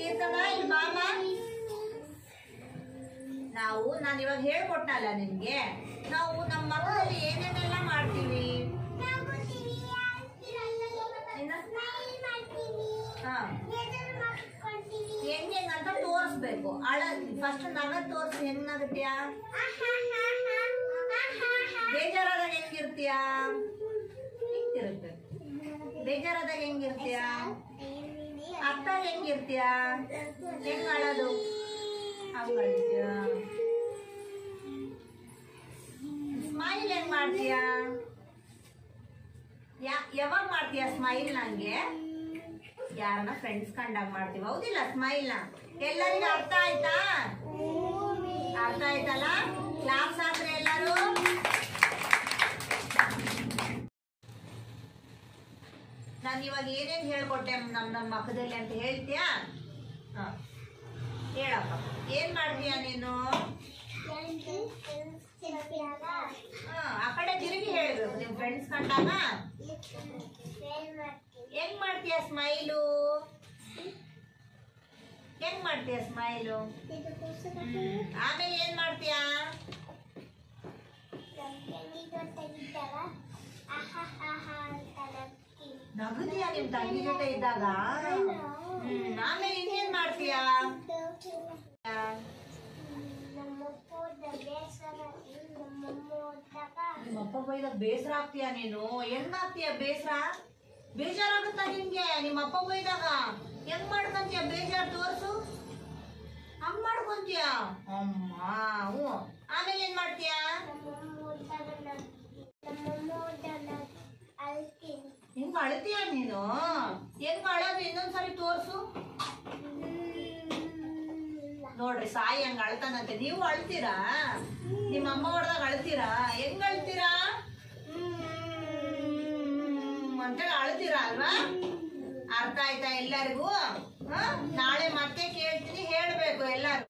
ಕೀರ್ತನ ಇಲ್ಲಿ ಬಾಮ ನಾವು ನಾನು ಇವಾಗ ಹೇಳ್ಕೊಟ್ನಲ್ಲ ನಿಮ್ಗೆ ನಾವು ನಮ್ಮ ಮಕ್ಕಳಲ್ಲಿ ಏನೇನೆಲ್ಲ ಮಾಡ್ತೀವಿ ಇನ್ನ? ಹಾ ಹೆಂಗ್ ಹೆಂಗ್ ಅಂತ ತೋರಿಸ್ಬೇಕು ಅಳ ಫಸ್ಟ್ ನಗದ್ ತೋರ್ಸಿ ಹೆಂಗ್ ನಗತ್ಯಾ ಬೇಜಾರಾದಾಗ ಹೆಂಗಿರ್ತೀಯ ಹಿಂಗಿರುತ್ತೆ ಬೇಜಾರಾದಾಗ ಹೆಂಗಿರ್ತೀಯ ಅತ್ತ ಹೆಂಗಿರ್ತೀಯ ಹೆಂಗ್ ಅಳೋದು ಹಂಗ್ ಅಳ್ತೀಯ ಸ್ಮೈಲ್ ಹೆಂಗ್ ಮಾಡ್ತೀಯ ಯಾ- ಯಾವಾಗ ಮಾಡ್ತೀಯ ಸ್ಮೈಲ್ ನಂಗೆ ಯಾರನ್ನ ಫ್ರೆಂಡ್ಸ್ ಕಂಡಾಗ ಮಾಡ್ತೀವಿ ಹೌದಿಲ್ಲ ಸ್ಮೈಲ್ ನ ಎಲ್ಲರಿಗೂ ಅರ್ಥ ಆಯ್ತಾ ಅರ್ಥ ಆಯ್ತಲ್ಲ ಕ್ಲಾಸ್ ಆದ್ರೆ ಎಲ್ಲರೂ ನಾನು ಇವಾಗ ಏನೇನ್ ಹೇಳ್ಕೊಟ್ಟೆ ನಮ್ ನಮ್ಮ ಮಕ್ಕದಲ್ಲಿ ಅಂತ ಹೇಳ್ತೀಯಾ ಹ. ಹೇಳಪ್ಪ ಏನ್ ಮಾಡ್ತೀಯ ನೀನು ಹ, ಆ ಕಡೆ ತಿರುಗಿ ಹೇಳ್ಬೇಕು ನಿಮ್ ಫ್ರೆಂಡ್ಸ್ ಕಂಡಾಗ ಹೆಂಗ್ ಮಾಡ್ತೀಯ ಸ್ಮೈಲು ಹೆಂಗ್ ಮಾಡ್ತೀಯ ಸ್ಮೈಲು ಆಮೇಲೆ ಏನ್ ಮಾಡ್ತೀಯ ನಗದಿಯ ನಿಮ್ ತಂಗಿ ಜೊತೆ ಇದ್ದಾಗ ಹ್ಮ್, ಆಮೇಲೆ ಇನ್ನೇನ್ ಮಾಡ್ತೀಯ ನಿಮ್ಮಪ್ಪ ಬೈದಾಗ ಬೇಸರ ಆಗ್ತೀಯ ನೀನು ಹೆಂಗ್ ಆಗ್ತೀಯ ಬೇಸರ ಬೇಜಾರಾಗುತ್ತಾ ನಿನ್ಗೆ ನಿಮ್ಮಪ್ಪ ಬೈದಾಗ ಹೆಂಗ್ ಮಾಡ್ಕೊಂತೀಯ ಬೇಜಾರ್ ತೋರ್ಸು ಹಂಗ್ ಮಾಡ್ಕೊಂತೀಯ ಅಮ್ಮ ಹ್ಞೂ ಆಮೇಲೆ ಏನ್ ಮಾಡ್ತೀಯ ಹಿಂಗ್ ಅಳ್ತೀಯ ನೀನು ಹೆಂಗ್ ಅಳೋದು ಇನ್ನೊಂದ್ಸರಿ ತೋರ್ಸು ನೋಡ್ರಿ ಸಾಯಿ ಹಂಗ ಅಳ್ತಾನಂತೆ ನೀವು ಅಳ್ತೀರಾ ನಿಮ್ಮ ಅಮ್ಮ ಹೊಡೆದಾಗ ಅಳ್ತೀರಾ ಹೆಂಗ್ ಅಳ್ತೀರಾ ಹ್ಮ್ ಅಂತೇಳಿ ಅಳ್ತೀರಾ ಅಲ್ವಾ ಅರ್ಥ ಆಯ್ತಾ ಎಲ್ಲರಿಗೂ ಹ? ನಾಳೆ ಮತ್ತೆ ಕೇಳ್ತೀನಿ ಹೇಳ್ಬೇಕು ಎಲ್ಲಾರು